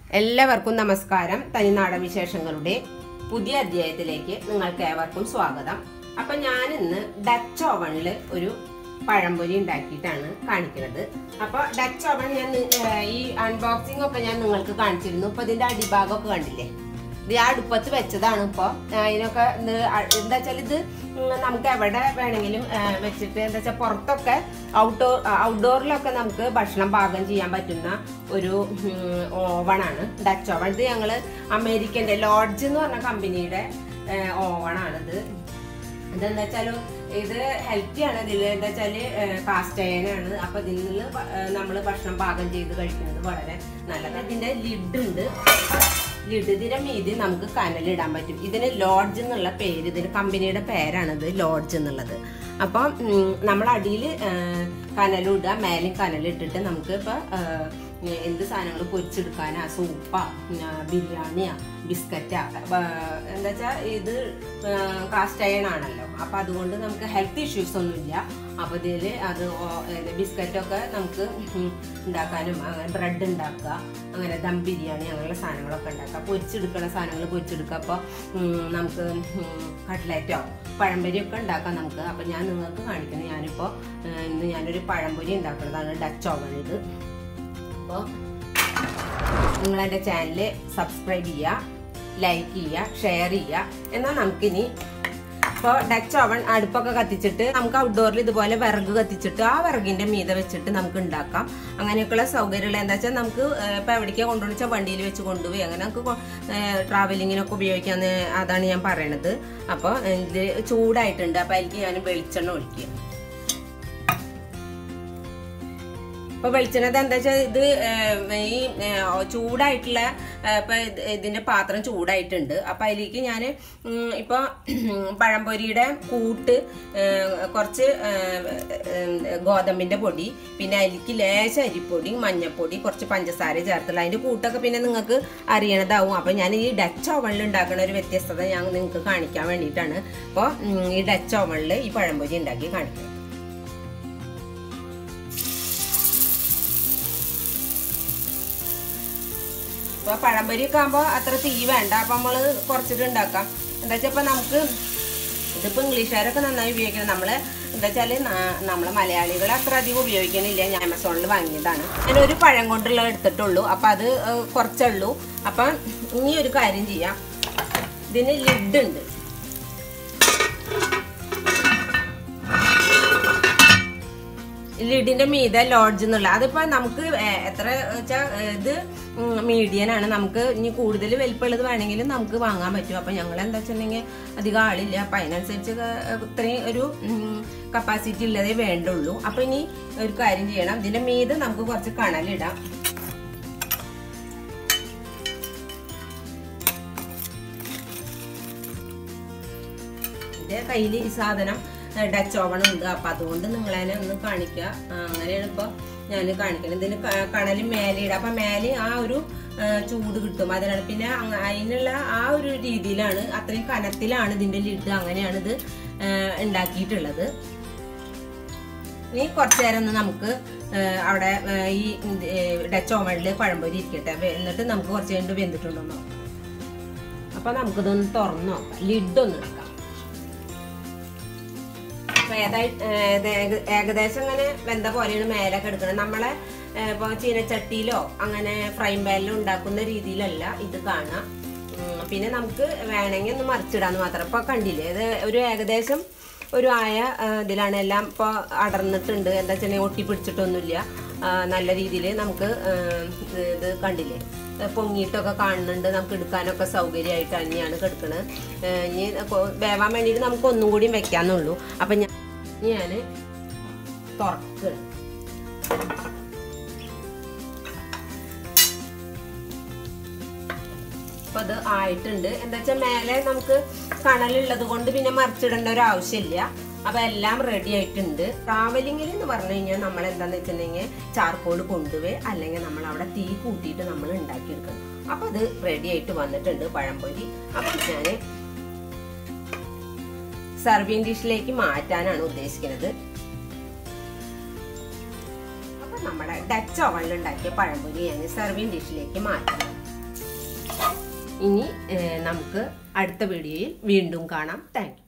എല്ലാവർക്കും നമസ്കാരം തനിനാടൻ വിശേഷങ്ങളുടെ പുതിയ അധ്യായത്തിലേക്ക് നിങ്ങൾക്ക് ഏവർക്കും സ്വാഗതം അപ്പൊ ഞാൻ ഇന്ന് ഡച്ച് ഓവണിൽ ഒരു പഴംപൊരി ഉണ്ടാക്കിയിട്ടാണ് കാണിക്കുന്നത് അപ്പൊ ഡച്ച് ഓവൺ ഞാൻ നി- ഏർ ഈ അൺബോക്സിംഗ് ഒക്കെ ഞാൻ നിങ്ങൾക്ക് കാണിച്ചിരുന്നു ഇപ്പൊ ഇതിന്റെ അടിഭാഗമൊക്കെ കണ്ടില്ലേ ഇത് ആ അടുപ്പത്ത് വെച്ചതാണ് ഇപ്പോൾ അതിനൊക്കെ ഇത് അ- എന്താ വെച്ചാൽ ഇത് ഉം നമുക്ക് എവിടെ വേണമെങ്കിലും ആ, വെച്ചിട്ട് എന്താ വെച്ചാൽ പുറത്തൊക്കെ ഔട്ട്ഡോർ ഔട്ട്ഡോറിലൊക്കെ നമുക്ക് ഭക്ഷണം പാകം ചെയ്യാൻ പറ്റുന്ന ഒരു ഉം, ഓവണാണ് ഡച്ച് ഓവൺ ഇത് ഞങ്ങൾ അമേരിക്കൻ്റെ ലോഡ്ജ് എന്ന് പറഞ്ഞ കമ്പനിയുടെ ഓവണാണിത് ഇതെന്താ വെച്ചാലും ഇത് ഹെൽത്തി ആണ് ഇതിൽ എന്താ വെച്ചാല് കാസ്റ്റ് അയനാണ് അപ്പൊ ഇതിൽ നിന്ന് നമ്മൾ ഭക്ഷണം പാകം ചെയ്ത് കഴിക്കുന്നത് വളരെ നല്ലതാണ് ഇതിന്റെ ലിഡ് ഉണ്ട് ലിഡ് ഇതിന്റെ മീതി നമുക്ക് കനലിടാൻ പറ്റും ഇതിന് ലോഡ്ജ് എന്നുള്ള പേര് ഇതിന് കമ്പനിയുടെ പേരാണിത് ലോഡ്ജ് എന്നുള്ളത് അപ്പം നമ്മൾ അടിയിൽ കനലിടുക മേലും കനലിട്ടിട്ട് നമുക്ക് ഇപ്പൊ എന്ത് സാധനങ്ങൾ പൊരിച്ചെടുക്കാനാ സൂപ്പാ പിന്നെ ബിരിയാണിയാ ബിസ്ക്കറ്റാ ബ- എന്താ വെച്ചാൽ ഇത് കാസ്റ്റ് അയൺ ആണല്ലോ അപ്പൊ അതുകൊണ്ട് നമുക്ക് ഹെൽത്ത് ഇഷ്യൂസ് ഒന്നുമില്ല അപ്പൊ ഇതില് അത് ബിസ്ക്കറ്റൊക്കെ നമുക്ക് ഉം ഉണ്ടാക്കാനും അങ്ങനെ ബ്രെഡ് ഉണ്ടാക്കുക അങ്ങനെ ദം ബിരിയാണി അങ്ങനെയുള്ള സാധനങ്ങളൊക്കെ ഉണ്ടാക്കുക പൊരിച്ചെടുക്കുന്ന സാധനങ്ങൾ പൊരിച്ചെടുക്കുക അപ്പോൾ നമുക്ക് കട്ട്ലറ്റോ പഴംപൊരിയൊക്കെ ഉണ്ടാക്കാം നമുക്ക് അപ്പം ഞാൻ നിങ്ങൾക്ക് കാണിക്കുന്നത് ഞാനിപ്പോൾ ഇന്ന് ഞാനൊരു പഴംപൊരി ഉണ്ടാക്കുന്നതാണ് ഡച്ച് ഓവണിൽ അപ്പോൾ നിങ്ങൾ എൻ്റെ ചാനൽ സബ്സ്ക്രൈബ് ചെയ്യുക ലൈക്ക് ചെയ്യുക ഷെയർ ചെയ്യുക എന്നാൽ നമുക്കിനി ഇപ്പോൾ ഡച്ച് ഓവൺ അടുപ്പൊക്കെ കത്തിച്ചിട്ട് നമുക്ക് ഔട്ട്ഡോറിൽ ഇതുപോലെ വിറക് കത്തിച്ചിട്ട് ആ വിറകിന്റെ മീതെ വെച്ചിട്ട് നമുക്ക് ഉണ്ടാക്കാം അങ്ങനെയൊക്കെയുള്ള സൗകര്യമുള്ള എന്താ വെച്ചാൽ നമുക്ക് ഇപ്പം എവിടേക്കാണ് കൊണ്ടുപോയി വെച്ചാൽ വണ്ടിയിൽ വെച്ച് കൊണ്ടുപോയി അങ്ങനെ നമുക്ക് ട്രാവലിങ്ങിനൊക്കെ ഉപയോഗിക്കാന്ന് അതാണ് ഞാൻ പറയണത് അപ്പോൾ ഇത് ചൂടായിട്ടുണ്ട് അപ്പോൾ അതിലേക്ക് ഞാൻ വെളിച്ചെണ്ണ ഒഴിക്കുക ഇപ്പൊ വെളിച്ചെണ്ണത് എന്താ വെച്ചാൽ ഇത് ഏർ, ഈ ഏർ, ചൂടായിട്ടുള്ള ഏർ, ഇപ്പൊ ഇത് ഇതിന്റെ പാത്രം ചൂടായിട്ടുണ്ട് അപ്പൊ അതിലേക്ക് ഞാൻ ഇപ്പൊ പഴംപൊരിയുടെ കൂട്ട് ഏർ, കുറച്ച് ഏർ, ഏർ, ഗോതമ്പിന്റെ പൊടി പിന്നെ അതിലേക്ക് ലേശ അരിപ്പൊടി മഞ്ഞപ്പൊടി കുറച്ച് പഞ്ചസാര ചേർത്തുള്ള അതിന്റെ കൂട്ടൊക്കെ പിന്നെ നിങ്ങൾക്ക് അറിയണതാവും അപ്പൊ ഞാൻ ഈ ഡച്ച് ഓവണിൽ ഉണ്ടാക്കുന്ന ഒരു വ്യത്യസ്തത ഞാൻ നിങ്ങൾക്ക് കാണിക്കാൻ വേണ്ടിയിട്ടാണ് അപ്പോൾ ഈ ഡച്ച് ഓവണിൽ ഈ പഴംപൊരി ഉണ്ടാക്കി കാണിക്കുന്നത് ഇപ്പൊ പഴംപൊരിയൊക്കെ ആകുമ്പോൾ അത്ര തീ വേണ്ട അപ്പൊ നമ്മള് കുറച്ചിട്ട് ഉണ്ടാക്കാം എന്താ വെച്ചാൽ ഇപ്പൊ നമുക്ക് ഇതിപ്പോ ഇംഗ്ലീഷുകാരൊക്കെ നന്നായി ഉപയോഗിക്കണം നമ്മള് എന്താ വെച്ചാല് ന- നമ്മള് മലയാളികൾ അത്ര അധികം ഉപയോഗിക്കണില്ല ഞാൻ ആമസോണിൽ വാങ്ങിയതാണ് ഞാൻ ഒരു പഴം കൊണ്ടുള്ള എടുത്തിട്ടുള്ളൂ അപ്പൊ അത് ഏഹ്, കുറച്ചുള്ളൂ അപ്പൊ ഇനി ഒരു കാര്യം ചെയ്യാം ഇതിന് ലിഡ് ഉണ്ട് ലിഡിന്റെ മീതെ ലോഡ്ജ് എന്നുള്ള അതിപ്പോ നമുക്ക് ഏ- എത്ര വെച്ചാൽ ഇത് മീഡിയൻ ആണ് നമുക്ക് ഇനി കൂടുതൽ വലിപ്പമുള്ളത് വേണമെങ്കിലും നമുക്ക് വാങ്ങാൻ പറ്റും അപ്പൊ ഞങ്ങൾ എന്താ വെച്ചിട്ടുണ്ടെങ്കിൽ അധികം ആളില്ല അപ്പൊ അതിനനുസരിച്ച് ക- ഇത്രയും ഒരു കപ്പാസിറ്റി ഉള്ളതേ വേണ്ടുള്ളൂ അപ്പൊ ഇനി ഒരു കാര്യം ചെയ്യണം ഇതിന്റെ മീതെ നമുക്ക് കുറച്ച് കണലിടാം എന്റെ കയ്യിൽ ഈ സാധനം ഡച്ച് ഓവൺ ഉണ്ട് അപ്പൊ അതുകൊണ്ട് നിങ്ങളതിനെ ഒന്ന് കാണിക്കുക ആ, അങ്ങനെയാണ് ഇപ്പൊ ഞാൻ കാണിക്കുന്നത് ഇതിന് ക- കണല് മേലെ ഇടാം അപ്പൊ മേലെ ആ ഒരു ആ, ചൂട് കിട്ടും അതിനാണ് പിന്നെ അങ്ങ- അതിനുള്ള ആ ഒരു രീതിയിലാണ് അത്രയും കനത്തിലാണ് ഇതിന്റെ ലിഡ് അങ്ങനെയാണ് ഇത് ആ, ഉണ്ടാക്കിയിട്ടുള്ളത് ഇനി കുറച്ചു നേരം ഒന്ന് നമുക്ക് ആ, അവിടെ ആ, ഈ ഇത്, ഏ, ഡച്ച് ഓവണിൽ പഴംപൊരി ഇരിക്കട്ടെ വെ- എന്നിട്ട് നമുക്ക് കുറച്ച് കഴിഞ്ഞിട്ട് വെന്തിട്ടുണ്ടോ എന്ന് നോക്കാം അപ്പൊ നമുക്കിതൊന്ന് തുറന്ന് നോക്കാം ലിഡ് ഒന്ന് എടുക്കാം അപ്പൊ ഏതായി ഏത് ഏക- ഏകദേശം ഇങ്ങനെ വെന്ത പോലെയാണ് മേലൊക്കെ എടുക്കുന്നത് നമ്മളെ ഏ, ഇപ്പൊ ചീനച്ചട്ടിയിലോ അങ്ങനെ ഫ്രൈ പാനിലോ ഉണ്ടാക്കുന്ന രീതിയിലല്ല ഇത് കാണാം ഉം, പിന്നെ നമുക്ക് വേണമെങ്കിൽ ഒന്ന് മറിച്ചിടാന്ന് മാത്രം ഇപ്പൊ കണ്ടില്ലേ ഇത് ഒരു ഏകദേശം ഒരു ആയ ആ, ഇതിലാണ് എല്ലാം ഇപ്പോൾ അടർന്നിട്ടുണ്ട് എന്താ വെച്ചിട്ടുണ്ടെങ്കിൽ ഒട്ടിപ്പിടിച്ചിട്ടൊന്നുമില്ല ആ, നല്ല രീതിയിൽ നമുക്ക് ആ, ഇത് ഇത് കണ്ടില്ലേ ഏ, പൊങ്ങിയിട്ടൊക്കെ കാണുന്നുണ്ട് നമുക്ക് എടുക്കാനൊക്കെ സൗകര്യമായിട്ട് തന്നെയാണ് കിടക്കുന്നത് ഇനി കൊ- വേവാൻ വേണ്ടിയിട്ട് നമുക്ക് ഒന്നും കൂടി വെക്കാന്നുള്ളൂ അപ്പം ഞാൻ ഞാൻ തുറക്കണം അപ്പൊ അത് ആയിട്ടുണ്ട് എന്താ വെച്ചാൽ മേലെ നമുക്ക് കണലുള്ളത് കൊണ്ട് പിന്നെ മറിച്ചിടേണ്ട ഒരു ആവശ്യമില്ല അപ്പൊ എല്ലാം റെഡി ആയിട്ടുണ്ട് ട്രാവലിങ്ങിൽ എന്ന് പറഞ്ഞു കഴിഞ്ഞാൽ നമ്മൾ എന്താന്ന് വെച്ചിട്ടുണ്ടെങ്കിൽ ചാർക്കോൾ കൊണ്ടുപോയി അല്ലെങ്കിൽ നമ്മൾ അവിടെ തീ കൂട്ടിയിട്ട് നമ്മൾ ഉണ്ടാക്കിയെടുക്കണം അപ്പൊ അത് റെഡി ആയിട്ട് വന്നിട്ടുണ്ട് പഴംപൊരി അപ്പൊ ഞാൻ സർവിങ് ഡിഷിലേക്ക് മാറ്റാനാണ് ഉദ്ദേശിക്കുന്നത് അപ്പൊ നമ്മുടെ ഡച്ച് ഓവനിൽ ഉണ്ടാക്കിയ പഴംപൊരി ഞാൻ സർവിങ് ഡിഷിലേക്ക് മാറ്റാം ഇനി ഏഹ്, നമുക്ക് അടുത്ത വീഡിയോയിൽ വീണ്ടും കാണാം താങ്ക്